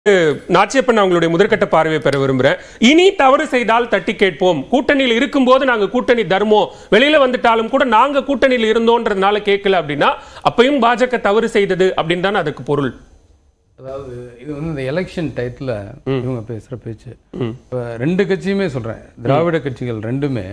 நாச்சியப்பன் அவங்களுடைய முதற்கட்ட பார்வையை பெற விரும்புறேன் இனி தவறு செய்தால் தட்டி கேட்போம் கூட்டணியில் இருக்கும்போது நாங்க கூட்டணி தர்மம் வெளியில வந்துட்டாலும் கூட நாங்க கூட்டணியில் இருந்தோன்றதுனால கேட்கல அப்படின்னா அப்பயும் பாஜக தவறு செய்தது அப்படின்னு தானே அதுக்கு பொருள் அதாவது இது வந்து இந்த எலெக்ஷன் டயத்தில் இவங்க பேசுகிற பேச்சு இப்போ ரெண்டு கட்சியுமே சொல்கிறேன் திராவிட கட்சிகள் ரெண்டுமே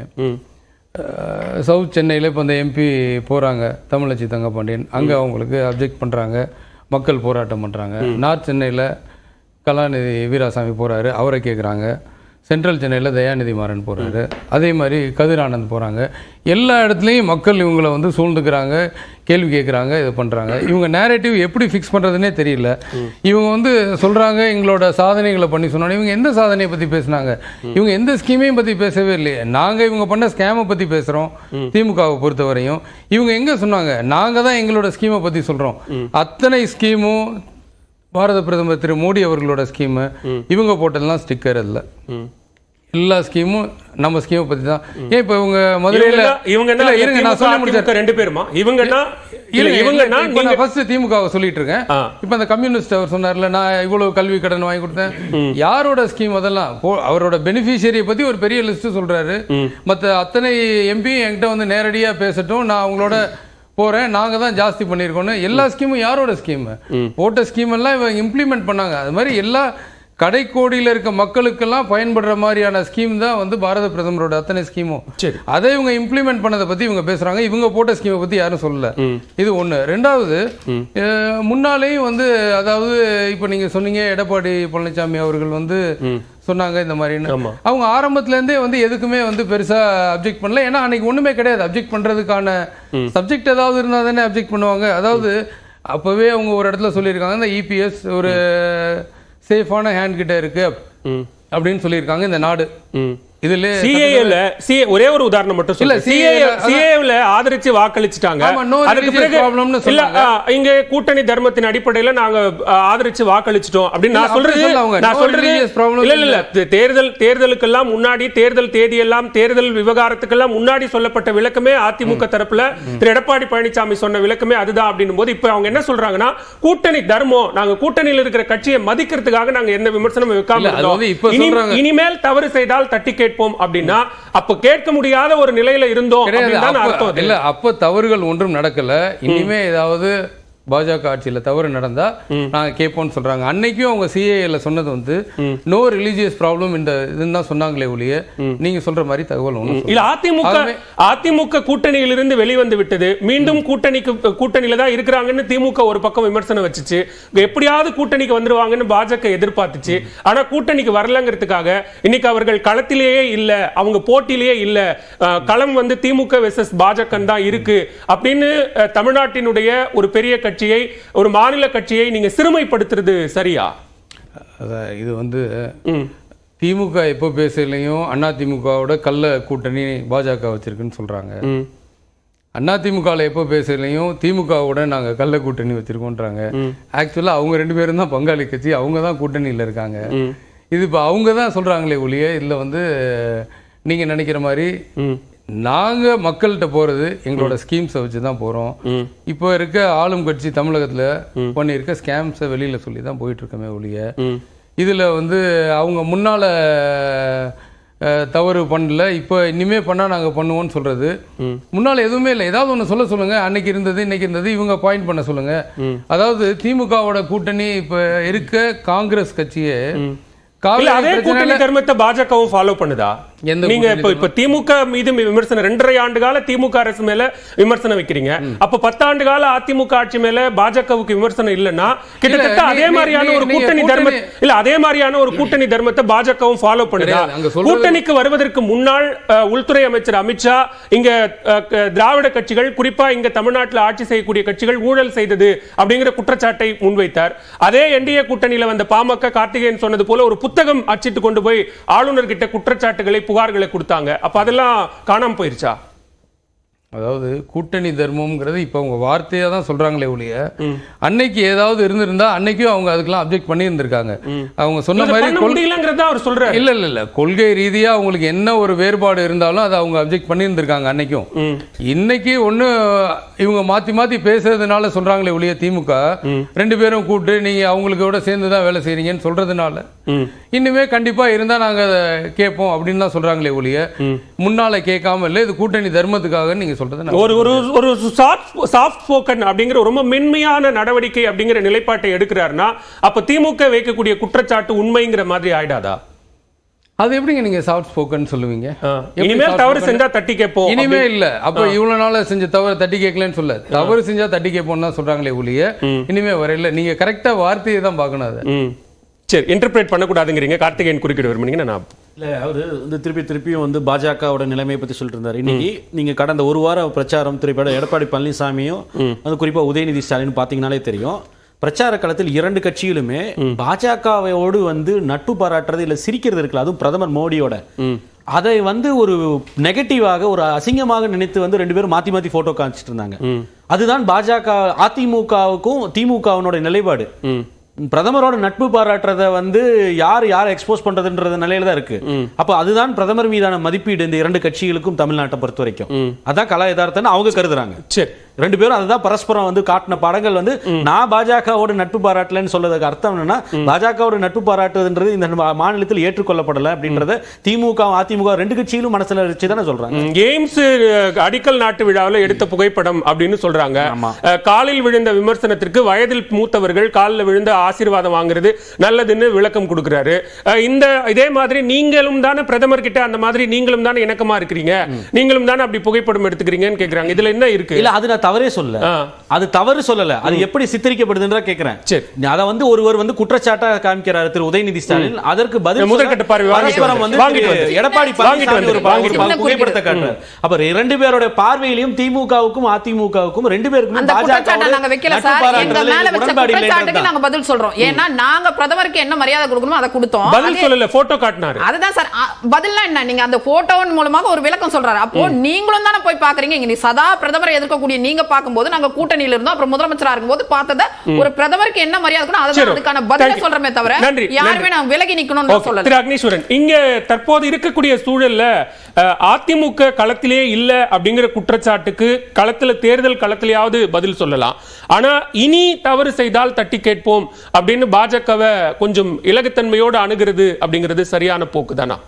அஹ், சவுத் சென்னையில் இப்போ இந்த எம்பி போகிறாங்க தமிழச்சி தங்கப்பாண்டியன் அங்கே அவங்களுக்கு அப்ஜெக்ட் பண்ணுறாங்க மக்கள் போராட்டம் பண்ணுறாங்க நார்த் சென்னையில் கலாநிதி வீராசாமி போகிறாரு அவரை கேட்குறாங்க சென்ட்ரல் சென்னையில் தயாநிதி மாறன் போகிறாரு அதே மாதிரி கதிர் ஆனந்த் போகிறாங்க எல்லா இடத்துலையும் மக்கள் இவங்களை வந்து சூழ்ந்துக்கிறாங்க கேள்வி கேட்குறாங்க இது பண்ணுறாங்க இவங்க நேரேட்டிவ் எப்படி ஃபிக்ஸ் பண்ணுறதுனே தெரியல இவங்க வந்து சொல்கிறாங்க எங்களோட சாதனைகளை பண்ணி சொன்னாங்க இவங்க எந்த சாதனையை பற்றி பேசுனாங்க இவங்க எந்த ஸ்கீமையும் பற்றி பேசவே இல்லையே நாங்கள் இவங்க பண்ண ஸ்கேமை பற்றி பேசுகிறோம் திமுகவை பொறுத்தவரையும் இவங்க எங்கே சொன்னாங்க நாங்கள் தான் எங்களோட ஸ்கீமை பற்றி சொல்கிறோம் அத்தனை ஸ்கீமும் பாரத பிரதமர் திரு மோடி அவர்களோட ஸ்கீமு இவங்க போட்டதெல்லாம் ஸ்டிக்கர் இல்லை எல்லா ஸ்கீமும் நம்ம ஸ்கீமை பற்றி தான் ஏன் இப்போ இவங்க மதுரையில் இவங்க இல்ல, இருங்க நான் சொல்ல முடிச்சேன் ரெண்டு பேருமா இவங்கன்னா இல்ல இல்ல இவங்கன்னா இப்போ நீங்க நான் ஃபர்ஸ்ட் திமுகவை சொல்லிட்டு இருக்கேன் ஆ. இப்போ அந்த கம்யூனிஸ்ட் அவர் சொன்னார்ல நான் இவ்வளவு கல்வி கடன் வாங்கி கொடுத்தேன் யாரோட ஸ்கீம் அதெல்லாம் போ- அவரோட பெனிஃபிஷியரியை பத்தி ஒரு பெரிய லிஸ்ட் சொல்றாரு மத்த அத்தனை எம்பி என்கிட்ட வந்து நேரடியா பேசட்டும் நான் அவங்களோட போறேன் நாங்க தான் ஜாஸ்தி பண்ணியிருக்கோம்னு எல்லா ஸ்கீமும் யாரோட ஸ்கீம் போட்ட ஸ்கீம் எல்லாம் இவங்க இம்ப்ளிமெண்ட் பண்ணாங்க அது மாதிரி எல்லா கடைக்கோடியில் இருக்க மக்களுக்கெல்லாம் பயன்படுற மாதிரியான ஸ்கீம் தான் வந்து பாரத பிரதமரோட அத்தனை ஸ்கீமும் சரி. அதை இவங்க இம்ப்ளிமெண்ட் பண்ணதை பத்தி இவங்க பேசுறாங்க இவங்க போட்ட ஸ்கீமை பத்தி யாரும் சொல்லல இது ஒண்ணு ரெண்டாவது அஹ், முன்னாலேயும் வந்து அதாவது இப்ப நீங்க சொன்னீங்க எடப்பாடி பழனிசாமி அவர்கள் வந்து சொன்னாங்க இந்த மாதிரின்னு ஆமா. அவங்க ஆரம்பத்துல இருந்தே வந்து எதுக்குமே வந்து பெருசா அப்ஜெக்ட் பண்ணல ஏன்னா அன்னைக்கு ஒண்ணுமே கிடையாது அப்ஜெக்ட் பண்றதுக்கான சப்ஜெக்ட் ஏதாவது இருந்தா தானே அப்ஜெக்ட் பண்ணுவாங்க அதாவது அப்பவே அவங்க ஒரு இடத்துல சொல்லியிருக்காங்க இந்த இபிஎஸ் ஒரு சேஃபான ஹேண்ட் கிட்ட இருக்கு அப்படின்னு சொல்லியிருக்காங்க இந்த நாடு இதுல சிஏல சிஏ ஒரே ஒரு உதாரணம் மட்டும் இல்ல, சொல்ல சிஏ CAA அதான். சிஏல ஆதரிச்சு வாக்களிச்சுட்டாங்க ஆமா, no அதுக்கு religious பிறகு problemம்னு இல்ல சொன்னாங்க. ஆ, இங்க கூட்டணி தர்மத்தின் அடிப்படையில நாங்க ஆ, ஆதரிச்சு வாக்களிச்சிட்டோம் அப்படின்னு நான் இல்ல, அப்படி சொல்றது சொல்லல அவங்க. நான் No சொல்றது religious problem இல்ல இல்ல இல்ல தே- தேர்தல் தேர்தலுக்கெல்லாம் முன்னாடி தேர்தல் தேதியெல்லாம் தேர்தல் விவகாரத்துக்கெல்லாம் முன்னாடி சொல்லப்பட்ட விளக்கமே அதிமுக தரப்புல திரு எடப்பாடி பழனிசாமி சொன்ன விளக்கமே அதுதான் அப்படின்னும் போது இப்ப அவங்க என்ன சொல்றாங்கன்னா கூட்டணி தர்மம் நாங்க கூட்டணியில் இருக்கிற கட்சியை மதிக்கிறதுக்காக நாங்க எந்த விமர்சனமும் வைக்காம இல்ல, அது இருந்தோம். வந்து இப்ப இனி- சொல்றாங்க. இனிமேல் தவறு செய்தால் தட்டி கேட்போம் அப்படின்னா அப்ப கேட்க முடியாத ஒரு நிலையில இருந்தோம் கிடையாது அப்படின்னு தானே அப்ப- அர்த்தம் அது. இல்ல அப்ப தவறுகள் ஒன்றும் நடக்கல இனிமே ஏதாவது பாஜக ஆட்சியில தவறு நடந்தா நாங்க கேட்போம்னு சொல்றாங்க அன்னைக்கும் அவங்க சிஏல சொன்னது வந்து நோ ரிலீஜியஸ் ப்ராப்ளம் இந்த இதுன்னு தான் சொன்னாங்களே ஒழிய நீங்க சொல்ற மாதிரி தகவல் ஒன்றும் இல்ல அதிமுக ஆகவே- அதிமுக கூட்டணியிலிருந்து வெளிவந்து விட்டது மீண்டும் கூட்டணிக்கு கூட்டணியில தான் இருக்கிறாங்கன்னு திமுக ஒரு பக்கம் விமர்சனம் வச்சுச்சு எப்படியாவது கூட்டணிக்கு வந்துருவாங்கன்னு பாஜக எதிர்பார்த்துச்சு ஆனா கூட்டணிக்கு வரலங்கிறதுக்காக இன்னைக்கு அவர்கள் களத்திலேயே இல்ல அவங்க போட்டியிலேயே இல்ல அஹ், களம் வந்து திமுக வெர்சஸ் பாஜக தான் இருக்கு அப்படின்னு அஹ், தமிழ்நாட்டினுடைய ஒரு பெரிய கட்சியை ஒரு மாநில கட்சியை நீங்க சிறுமைப்படுத்துறது சரியா அதான் இது வந்து திமுக எப்போ பேசலையும் அண்ணா திமுகவோட கள்ள கூட்டணி பாஜக வச்சிருக்குன்னு சொல்றாங்க அண்ணா திமுகவில் எப்போ பேசலையும் திமுகவோட நாங்க கள்ள கூட்டணி வச்சிருக்கோன்றாங்க ஆக்சுவலா அவங்க ரெண்டு பேரும் தான் பங்காளி கட்சி அவங்க தான் கூட்டணியில இருக்காங்க இது இப்போ அவங்க தான் சொல்றாங்களே ஒழிய இதுல வந்து நீங்க நினைக்கிற மாதிரி நாங்க மக்கள்கிட்ட போறது எங்களோட ஸ்கீம்ஸை வச்சு தான் போறோம் இப்போ இருக்க ஆளும் கட்சி தமிழகத்துல பண்ணியிருக்க ஸ்கேம்ஸை வெளியில சொல்லி தான் போயிட்டு இருக்கமே ஒழிய இதுல வந்து அவங்க முன்னால அஹ், தவறு பண்ணல இப்போ இனிமே பண்ணா நாங்க பண்ணுவோம்னு சொல்றது முன்னால எதுவுமே இல்லை ஏதாவது ஒண்ணு சொல்ல சொல்லுங்க அன்னைக்கு இருந்தது இன்னைக்கு இருந்தது இவங்க பாயிண்ட் பண்ண சொல்லுங்க அதாவது திமுகவோட கூட்டணி இப்ப இருக்க காங்கிரஸ் கட்சியே இல்ல காவிரி அதே கூட்டணி பிரச்சனையில தர்மத்தை பாஜகவும் ஃபாலோ பண்ணுதா எந்த நீங்க கூட்டணி இப்ப இப்ப திமுக மீது விமர்சனம் ரெண்டரை ஆண்டு கால திமுக அரசு மேல விமர்சனம் வைக்கிறீங்க அப்ப பத்தாண்டு கால அதிமுக ஆட்சி மேல பாஜகவுக்கு விமர்சனம் இல்லைன்னா கிட்டத்தட்ட நீ- அதே நீ- மாதிரியான ஒரு நீங்க கூட்டணி தர்ம கூட்டணி- இல்ல அதே மாதிரியான ஒரு கூட்டணி தர்மத்தை பாஜகவும் ஃபாலோ பண்ணுதா கிடையாது. அங்க சொல்றது- கூட்டணிக்கு வருவதற்கு முன்னாள் அஹ், உள்துறை அமைச்சர் அமித்ஷா இங்க அஹ், க- திராவிட கட்சிகள் குறிப்பா இங்க தமிழ்நாட்டில் ஆட்சி செய்யக்கூடிய கட்சிகள் ஊழல் செய்தது அப்படிங்கிற குற்றச்சாட்டை முன்வைத்தார் அதே என்டிஏ கூட்டணியில வந்த பாமக கார்த்திகேயன் சொன்னது போல ஒரு புத்தகம் அச்சிட்டு கொண்டு போய் ஆளுநர் கிட்ட குற்றச்சாட்டுகளை புகார்களை கொடுத்தாங்க அப்ப அதெல்லாம் காணாம போயிருச்சா அதாவது கூட்டணி தர்மம்ங்கிறது இப்போ அவங்க வார்த்தையாக தான் சொல்றாங்களே ஒழிய அன்னைக்கு ஏதாவது இருந்திருந்தா அன்னைக்கும் அவங்க அதுக்கெல்லாம் அப்ஜெக்ட் பண்ணியிருந்திருக்காங்க அவங்க சொன்ன இதை மாதிரி பண்ண கொள் முடியலங்கிறத அவர் சொல்றாரு இல்ல இல்ல இல்ல கொள்கை ரீதியா அவங்களுக்கு என்ன ஒரு வேறுபாடு இருந்தாலும் அதை அவங்க அப்ஜெக்ட் பண்ணியிருந்திருக்காங்க அன்னைக்கும் இன்னைக்கு ஒண்ணு இவங்க மாத்தி மாத்தி பேசுறதுனால சொல்றாங்களே ஒழிய திமுக ரெண்டு பேரும் கூப்பிட்டு நீங்க அவங்களுக்கு கூட சேர்ந்து தான் வேலை செய்றீங்கன்னு சொல்றதுனால இன்னுமே கண்டிப்பா இருந்தா நாங்க அதை கேட்போம் அப்படின்னு தான் சொல்றாங்களே ஒழிய முன்னால கேட்காம இல்ல இது கூட்டணி தர்மத்துக்காக நீங்க சொல்றது நான் ஒரு ஒரு ஒரு சாஃப்ட் ஸ்போக்கன் அப்படிங்கிற ரொம்ப மென்மையான நடவடிக்கை அப்படிங்கிற நிலைப்பாட்டை எடுக்கிறாருன்னா அப்ப திமுக வைக்கக்கூடிய குற்றச்சாட்டு உண்மைங்கிற மாதிரி ஆயிடாதா அது எப்படிங்க நீங்க சாஃப்ட் ஸ்போக்கன் சொல்லுவீங்க ஆ. எப்படி இனிமேல் soft தவறு spoken? செஞ்சா தட்டி கேட்போம் இனிமே இல்ல அப்ப இவ்வளவு நாளா செஞ்ச தவறு தட்டி கேட்கலன்னு சொல்ல தவறு செஞ்சா தட்டி கேட்போம்னு தான் சொல்றாங்களே ஒழிய இனிமே வரையில நீங்க கரெக்டா வார்த்தையை தான் பார்க்கணும் அதை ம். சரி இன்டர்பிரேட் பண்ணக்கூடாதுங்கிறீங்க கார்த்திகேயன் குறுக்கிட விரும்புனீங்க நான் இல்ல அவரு வந்து திருப்பி திருப்பியும் வந்து பாஜகவோட நிலைமையை பத்தி சொல்லிட்டு இருந்தாரு இன்னைக்கு நீங்க கடந்த ஒரு வார பிரச்சாரம் திரைப்பட எடப்பாடி பழனிசாமியும் அது குறிப்பா உதயநிதி ஸ்டாலின் பாத்தீங்கன்னாலே தெரியும் பிரச்சார களத்தில் இரண்டு கட்சிகளுமே பாஜகவோடு வந்து நட்பு பாராட்டுறது இல்ல சிரிக்கிறது இருக்குல்ல அதுவும் பிரதமர் மோடியோட அதை வந்து ஒரு நெகட்டிவாக ஒரு அசிங்கமாக நினைத்து வந்து ரெண்டு பேரும் மாத்தி மாத்தி போட்டோ காமிச்சிட்டு இருந்தாங்க அதுதான் பாஜக அதிமுகவுக்கும் திமுகவினோட நிலைப்பாடு பிரதமரோட நட்பு பாராட்டுறத வந்து யார் யார் எக்ஸ்போஸ் பண்றதுன்ற நிலையில தான் இருக்கு அப்ப அதுதான் பிரதமர் மீதான மதிப்பீடு இந்த இரண்டு கட்சிகளுக்கும் தமிழ்நாட்டை பொறுத்த வரைக்கும் அதான் கலா யதார்த்தம்னு அவங்க கருதுறாங்க சரி ரெண்டு பேரும் அதுதான் பரஸ்பரம் வந்து காட்டின படங்கள் வந்து நான் பாஜகவோட நட்பு பாராட்டலன்னு சொல்றதுக்கு அர்த்தம் என்னன்னா பாஜகவோட நட்பு பாராட்டுதுன்றது இந்த மா- மாநிலத்தில் ஏற்றுக்கொள்ளப்படல அப்படின்றத திமுக அதிமுக ரெண்டு கட்சியிலும் மனசுல வச்சு தானே சொல்றாங்க ம், எய்ம்ஸ் அஹ், அடிக்கல் நாட்டு விழாவில் எடுத்த புகைப்படம் அப்படின்னு சொல்றாங்க ஆமா. அஹ், காலில் விழுந்த விமர்சனத்திற்கு வயதில் மூத்தவர்கள் காலில் விழுந்த ஆசீர்வாதம் வாங்குறது நல்லதுன்னு விளக்கம் கொடுக்கிறாரு அஹ், இந்த இதே மாதிரி நீங்களும் தானே பிரதமர் கிட்ட அந்த மாதிரி நீங்களும் தானே இணக்கமா இருக்கிறீங்க நீங்களும் தானே அப்படி புகைப்படம் எடுத்துக்கிறீங்கன்னு கேக்குறாங்க இதுல என்ன இருக்கு இல்ல அது நான் தவறே சொல்லல ஆ. அது தவறு சொல்லல அது எப்படி சித்தரிக்கப்படுதுன்றா கேக்குறேன் சரி. அத வந்து ஒருவர் வந்து குற்றச்சாட்டா காமிக்கிறாரு திரு உதயநிதி ஸ்டாலின் அதற்கு பதில் முதற்கட்ட சொல்ல பார்வை வாங்கிட்டு பரஸ்பரம் வந்து. வந்து வாங்கிட்டு திரு வந்து. எடப்பாடி வாங்கிட்டு பழனிசாமி வந்து. ஒரு பா- ஒரு வாங்கிட்டு பா- வந்து. புகைப்படத்தை காட்டுறாரு அப்ப இரண்டு பேரோட பார்வையிலையும் திமுகவுக்கும் அதிமுகவுக்கும் ரெண்டு பேருக்கும் அந்த குற்றச்சாட்டை நாங்க வைக்கல சார் எங்க மேல வச்ச உடன்பாடு குற்றச்சாட்டுக்கு இல்லைன்றது நாங்க பதில் சொல்றோம் ஏன்னா நாங்க பிரதமருக்கு என்ன மரியாதை கொடுக்கணுமோ அதை கொடுத்தோம் பதில் அதே- சொல்லல போட்டோ காட்டினாரு அதுதான் சார் அ, பதில்னா என்ன நீங்க அந்த போட்டோவின் மூலமாக ஒரு விளக்கம் சொல்றாரு அப்போ நீங்களும் தானே போய் பாக்குறீங்க இங்க நீ சதா பிரதமரை எதிர்க்கக்கூடிய நீங்க பாக்கும்போது நாங்க கூட்டணியில இருந்தோம் அப்புறம் முதலமைச்சரா இருக்கும்போது பார்த்தத ஒரு பிரதமருக்கு என்ன மரியாதை இருக்கணும் சரி. அதுதான் அதுக்கான பதில Thank you. சொல்றமே தவிர நன்றி, யாருமே நன்றி. நான் விலகி நிக்கணும்னு ஓகே. சொல்லல திரு அக்னீஸ்வரன் இங்க தற்போது இருக்கக்கூடிய சூழல்ல அஹ், அதிமுக களத்திலே இல்ல அப்படிங்கிற குற்றச்சாட்டுக்கு களத்துல தேர்தல் களத்திலேயாவது பதில் சொல்லலாம் ஆனா இனி தவறு செய்தால் தட்டி கேட்போம் அப்படின்னு பாஜகவை கொஞ்சம் இலகுத்தன்மையோடு அணுகிறது அப்படிங்கிறது சரியான போக்கு தானா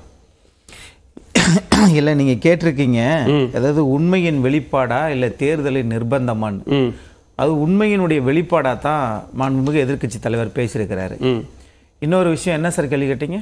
இல்ல நீங்க கேட்டிருக்கீங்க அதாவது உண்மையின் வெளிப்பாடா இல்ல தேர்தலின் நிர்பந்தமான்னு அது உண்மையினுடைய வெளிப்பாடா தான் மாண்புமிகு எதிர்க்கட்சி தலைவர் பேசியிருக்கிறாரு இன்னொரு விஷயம் என்ன சார் கேள்வி கேட்டீங்க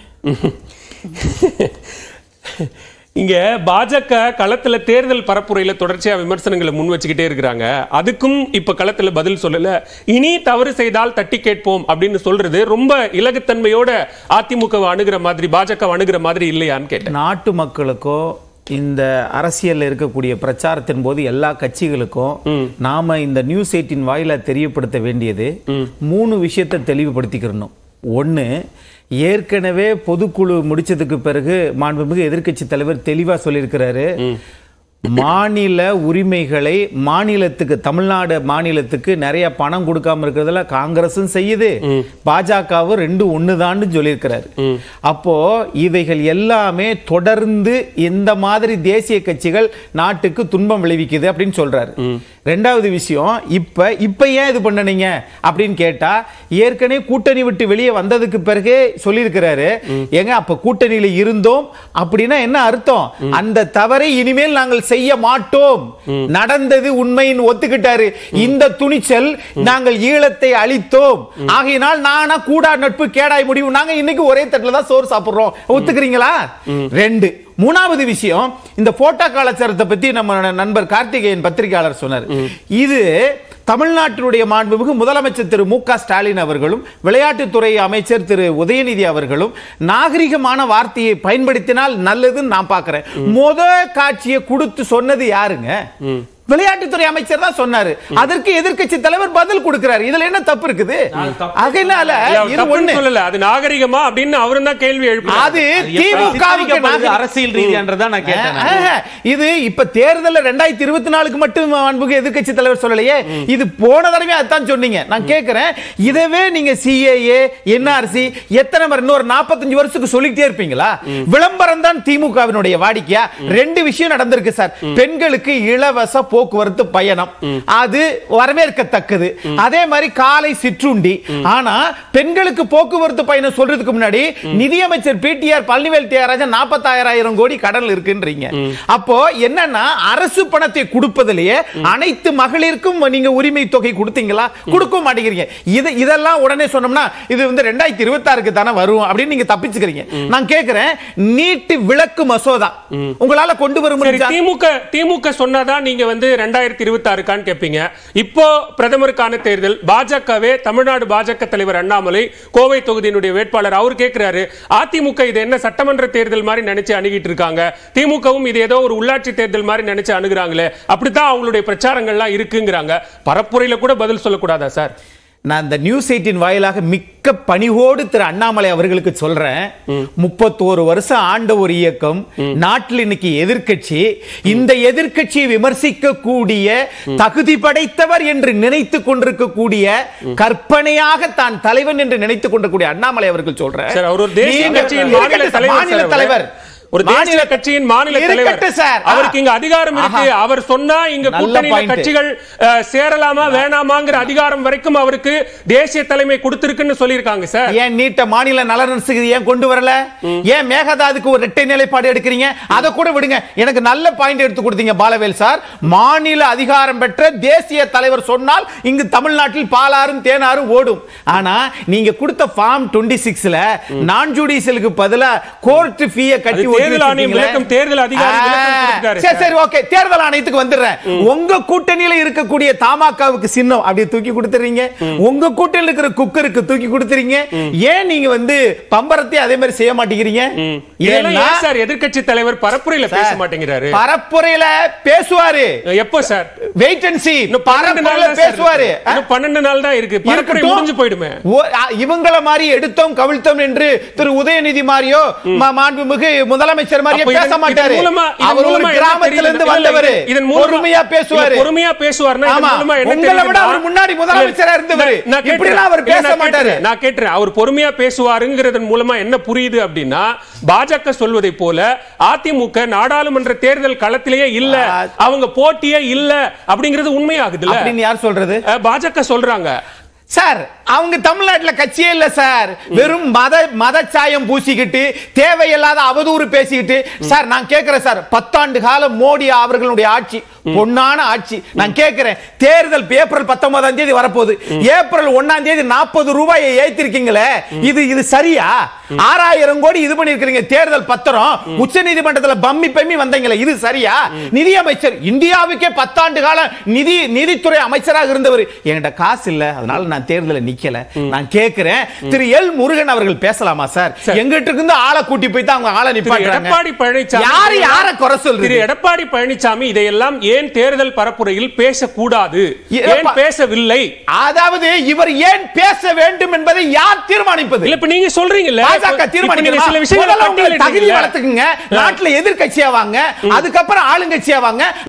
இங்க பாஜக களத்துல தேர்தல் பரப்புரையில தொடர்ச்சியா விமர்சனங்களை முன் வச்சுக்கிட்டே இருக்கிறாங்க அதுக்கும் இப்ப களத்துல பதில் சொல்லல இனி தவறு செய்தால் தட்டி கேட்போம் அப்படின்னு சொல்றது ரொம்ப இலகுத்தன்மையோட அதிமுக அணுகிற மாதிரி பாஜக அணுகிற மாதிரி இல்லையான்னு கேட்டேன் நாட்டு மக்களுக்கோ இந்த அரசியல்ல இருக்கக்கூடிய பிரச்சாரத்தின் போது எல்லா கட்சிகளுக்கும் நாம இந்த நியூஸ் எயிட்டின் வாயிலா தெரியப்படுத்த வேண்டியது மூணு விஷயத்தை தெளிவுபடுத்திக்கிறணும் ஒண்ணு ஏற்கனவே பொதுக்குழு முடிச்சதுக்கு பிறகு மாண்புமிகு எதிர்க்கட்சி தலைவர் தெளிவா சொல்லியிருக்கிறாரு மாநில உரிமைகளை மாநிலத்துக்கு தமிழ்நாடு மாநிலத்துக்கு நிறைய பணம் கொடுக்காம இருக்கிறதுல காங்கிரசும் செய்யுது பாஜகவும் ரெண்டு ஒண்ணுதான்னு சொல்லியிருக்கிறாரு அப்போ இவைகள் எல்லாமே தொடர்ந்து இந்த மாதிரி தேசிய கட்சிகள் நாட்டுக்கு துன்பம் விளைவிக்குது அப்படின்னு சொல்றாரு ரெண்டாவது விஷயம் இப்ப இப்ப ஏன் இது பண்ணனீங்க அப்படின்னு கேட்டா ஏற்கனவே கூட்டணி விட்டு வெளியே வந்ததுக்கு பிறகு சொல்லியிருக்கிறாரு ஏங்க அப்ப கூட்டணியில இருந்தோம் அப்படின்னா என்ன அர்த்தம் அந்த தவறை இனிமேல் நாங்கள் செய்ய மாட்டோம் நடந்தது உண்மையின் ஒத்துக்கிட்டாரு இந்த துணிச்சல் நாங்கள் ஈழத்தை அழித்தோம் ஆகையினால் நானா கூடா நட்பு கேடாய் முடிவு நாங்க இன்னைக்கு ஒரே தட்டுல தான் சோறு சாப்பிடுறோம் ஒத்துக்கிறீங்களா ரெண்டு மூணாவது விஷயம் இந்த போட்டோ கலாச்சாரத்தை பத்தி நம்ம நண்பர் கார்த்திகேயன் பத்திரிகையாளர் சொன்னார் இது தமிழ்நாட்டினுடைய மாண்புமிகு முதலமைச்சர் திரு மு க ஸ்டாலின் அவர்களும் விளையாட்டுத்துறை அமைச்சர் திரு உதயநிதி அவர்களும் நாகரிகமான வார்த்தையை பயன்படுத்தினால் நல்லதுன்னு நான் பார்க்கிறேன் முத காட்சியை கொடுத்து சொன்னது யாருங்க விளையாட்டுத்துறை அமைச்சர் தான் சொன்னாரு அதற்கு எதிர்க்கட்சி தலைவர் பதில் கொடுக்கிறாரு இதுல என்ன தப்பு இருக்குது அதனால இல்ல, அவர் இது தப்புன்னு ஒண்ணு சொல்லல அது நாகரிகமா அப்படின்னு அவரும் தான் கேள்வி எழுப்பினார் அது அது எப்படி திமுகவுக்கு சித்தரிக்கப்படுது அரசியல் ரீதியான்றதா நான் கேட்டேன் நான். ஆஹா, இது இப்ப தேர்தல்ல ரெண்டாயிரத்தி இருபத்தி நாலுக்கு மட்டும் அன்புக்கு எதிர்க்கட்சி தலைவர் சொல்லலையே இது போன தடவை அதான் சொன்னீங்க நான் கேட்கிறேன் இதவே நீங்க சிஏஏ என்ஆர்சி எத்தனை முறை இன்னொரு நாற்பத்தஞ்சு வருஷத்துக்கு சொல்லிட்டே இருப்பீங்களா விளம்பரம் தான் திமுகவினுடைய வாடிக்கையா ரெண்டு விஷயம் நடந்திருக்கு சார் பெண்களுக்கு இலவச போக்குவரத்து பயணம் அது வரவேற்கத்தக்கது அதே மாதிரி காலை சிற்றுண்டி ஆனா பெண்களுக்கு போக்குவரத்து பயணம் சொல்றதுக்கு முன்னாடி நிதியமைச்சர் பிடிஆர் பழனிவேல் தியாகராஜன் நாற்பத்தாயிரம் கோடி கடல் இருக்குன்றீங்க அப்போ என்னன்னா அரசு பணத்தை கொடுப்பதிலேயே அனைத்து மகளிருக்கும் நீங்க உரிமை தொகை கொடுத்தீங்களா கொடுக்க மாட்டேங்கிறீங்க இது இதெல்லாம் உடனே சொன்னோம்னா இது வந்து ரெண்டாயிரத்தி இருபத்தி ஆறுக்கு தானே வரும் அப்படின்னு நீங்க தப்பிச்சுக்கிறீங்க நான் கேட்கிறேன் நீட்டு விளக்கு மசோதா உங்களால கொண்டு வர சரி முடிஞ்சா திமுக திமுக சொன்னாதான் நீங்க வந்து ரெண்டாயிரத்தி இருபத்தி ஆறுக்கான்னு கேட்பீங்க இப்போ பிரதமருக்கான தேர்தல் பாஜகவே தமிழ்நாடு பாஜக தலைவர் அண்ணாமலை கோவை தொகுதியினுடைய வேட்பாளர் அவர் கேட்கிறாரு அதிமுக இது என்ன சட்டமன்ற தேர்தல் மாதிரி நினைச்சு அணுகிட்டு இருக்காங்க திமுகவும் இது ஏதோ ஒரு உள்ளாட்சி தேர்தல் மாதிரி நினைச்சு அணுகுறாங்களே அப்படித்தான் அவங்களுடைய பிரச்சாரங்கள்லாம் இருக்குங்கிறாங்க பரப்புரையில கூட பதில் சொல்லக்கூடாதா சார் நான் இந்த நியூஸ் எயிட்டின் வாயிலாக மிக்க பணிவோடு திரு அண்ணாமலை அவர்களுக்கு சொல்றேன் முப்பத்தோரு வருஷம் ஆண்ட ஒரு இயக்கம் நாட்டில் இன்னைக்கு எதிர்க்கட்சி இந்த எதிர்க்கட்சியை விமர்சிக்க கூடிய தகுதி படைத்தவர் என்று நினைத்துக் கொண்டிருக்கக்கூடிய கற்பனையாக தான் தலைவன் என்று நினைத்துக் கொண்டிருக்கூடிய அண்ணாமலை அவர்கள் சொல்றேன் சார் அவர் ஒரு தேசிய நீங்க- கட்சியின் மாநில இருக்கட்டும், தலைவர் மாநில சார் தலைவர் அவர். ஒரு தேசிய மாநில கட்சியின் மாநில தலைவர் இருக்கட்டும் சார் அவருக்கு இங்க அதிகாரம் இருக்கு ஆஹா. அவர் சொன்னா இங்க நல்ல கூட்டணியில point. கட்சிகள் அஹ், சேரலாமா வேணாமாங்கிற அதிகாரம் வரைக்கும் அவருக்கு தேசிய தலைமை கொடுத்திருக்குன்னு சொல்லியிருக்காங்க சார் ஏன் நீட்ட மாநில நலனரசுக்கு ஏன் கொண்டு வரல ஏன் மேகதாதுக்கு ஒரு இரட்டை நிலைப்பாடு எடுக்கிறீங்க அதை கூட விடுங்க எனக்கு நல்ல பாயிண்ட் எடுத்து கொடுத்தீங்க பாலவேல் சார் மாநில அதிகாரம் பெற்ற தேசிய தலைவர் சொன்னால் இங்கு தமிழ்நாட்டில் பாலாறும் தேனாரும் ஓடும் ஆனா நீங்க கொடுத்த ஃபார்ம் 26 சிக்ஸ்ல நான் ஜுடிஷியலுக்கு பதிலா கோர்ட் ஃபீயை கட்டி அது ஒட்டி தேர்தல் ஆணையம் வச்சிருக்கீங்களே. விளக்கம், தேர்தல் அதிகாரி விளக்கம் ஆ, கொடுத்திருக்காரு சரி சார். சரி ஓகே தேர்தல் ஆணையத்துக்கு வந்துடுறேன் உங்க கூட்டணியில இருக்கக்கூடிய தமாகாவுக்கு சின்னம் அப்படியே தூக்கி கொடுத்துறீங்க உங்க கூட்டணியில இருக்கிற குக்கருக்கு தூக்கி கொடுத்துறீங்க ஏன் நீங்க வந்து பம்பரத்தை அதே மாதிரி செய்ய மாட்டேங்கிறீங்க இதெல்லாம் ஏன்னா, ஏன் சார் எதிர்க்கட்சி தலைவர் பரப்புரையில பேச சார், மாட்டேங்கிறாரு பரப்புரையில பேசுவாரு எப்போ சார் வெயிட் அண்ட் சி இன்னும் பன்னெண்டு நாள் பரப்புரையில தான் சார் பேசுவாரு இருக்கு. இன்னும் பன்னெண்டு நாள் தான் இருக்கு பரப்புரை இருக்கட்டும். முடிஞ்சு போயிடுமே ஓ- அ, இவங்கள மாதிரி எடுத்தோம் கவிழ்த்தோம் என்று திரு உதயநிதி மாதிரியோ ம- மாண்புமிகு முதலமைச்சர் மாதிரியே அப்ப பேச இதன்- மாட்டாரு இதன் மூலமா- இதன் அவர் ஒரு மூலமா என்ன கிராமத்துல தெரியுது? இருந்து இல்ல, வந்தவர் இல்ல, இதன் மூலமா- பொறுமையா பேசுவாரு இல்ல, பொறுமையா பேசுவாருன்னா இதன் ஆமா. மூலமா என்ன உங்களை விட தெரியுதுன்னா- அவர் முன்னாடி முதலமைச்சரா இல்ல, இருந்தவர். நான் கேட்கிறேன். இப்படிலாம் அவர் இல்ல, பேச நான் மாட்டாரு. கேட்கிறேன். நான் கேட்டுறேன் அவர் பொறுமையா பேசுவாருங்கிறதன் மூலமா என்ன புரியுது அப்படின்னா பாஜக சொல்வதை போல அதிமுக நாடாளுமன்ற தேர்தல் களத்திலேயே இல்ல அவங்க போட்டியே இல்ல அப்படிங்கிறது உண்மையாகுதுல்ல அப்படின்னு யார் சொல்றது அஹ், பாஜக சொல்றாங்க சார் அவங்க தமிழ்நாட்டுல கட்சியே இல்ல சார் வெறும் மத மதச்சாயம் பூசிக்கிட்டு தேவையில்லாத அவதூறு பேசிக்கிட்டு சார் நான் கேட்கிறேன் சார் பத்தாண்டு காலம் மோடி அவர்களுடைய ஆட்சி பொன்னான ஆட்சி நான் கேட்கிறேன் தேர்தல் ஏப்ரல் பத்தொன்பதாம் தேதி வரப்போகுது ஏப்ரல் ஒன்னாம் தேதி நாற்பது ரூபாயை ஏத்திருக்கீங்களே இது இது சரியா ஆறாயிரம் கோடி இது பண்ணிருக்கீங்க தேர்தல் பத்திரம் உச்ச நீதிமன்றத்துல பம்மி பம்மி வந்தீங்களே இது சரியா நிதியமைச்சர் இந்தியாவுக்கே பத்தாண்டு காலம் நிதி நிதித்துறை அமைச்சராக இருந்தவர் என்கிட்ட காசு இல்ல அதனால நான் தேர்தல நிக்கல நான் கேட்கிறேன் திரு எல் முருகன் அவர்கள் பேசலாமா சார் எங்கிட்ட இருந்து ஆளை கூட்டி போய் தான் அவங்க ஆளை திரு நிப்பாட்டுறாங்க எடப்பாடி பழனிசாமி யாரு யார குறை சொல்றது திரு எடப்பாடி பழனிசாமி இதையெல்லாம் ஏன் தேர்தல் பரப்புரையில் பேசக்கூடாது ஏன் எடப்பா- பேசவில்லை அதாவது இவர் ஏன் பேச வேண்டும் என்பதை யார் தீர்மானிப்பது இல்ல இப்ப நீங்க சொல்றீங்கல்ல பாஜக இப்ப நீங்க தீர்மானிக்கலாம் சில விஷயங்களை முதல்ல உங்களை தகுதி பட்டியலிட்டீங்கல்ல? வளர்த்துக்குங்க நாட்டுல எதிர்க்கட்சியா வாங்க அதுக்கப்புறம் ஆளுங்கட்சியா வாங்க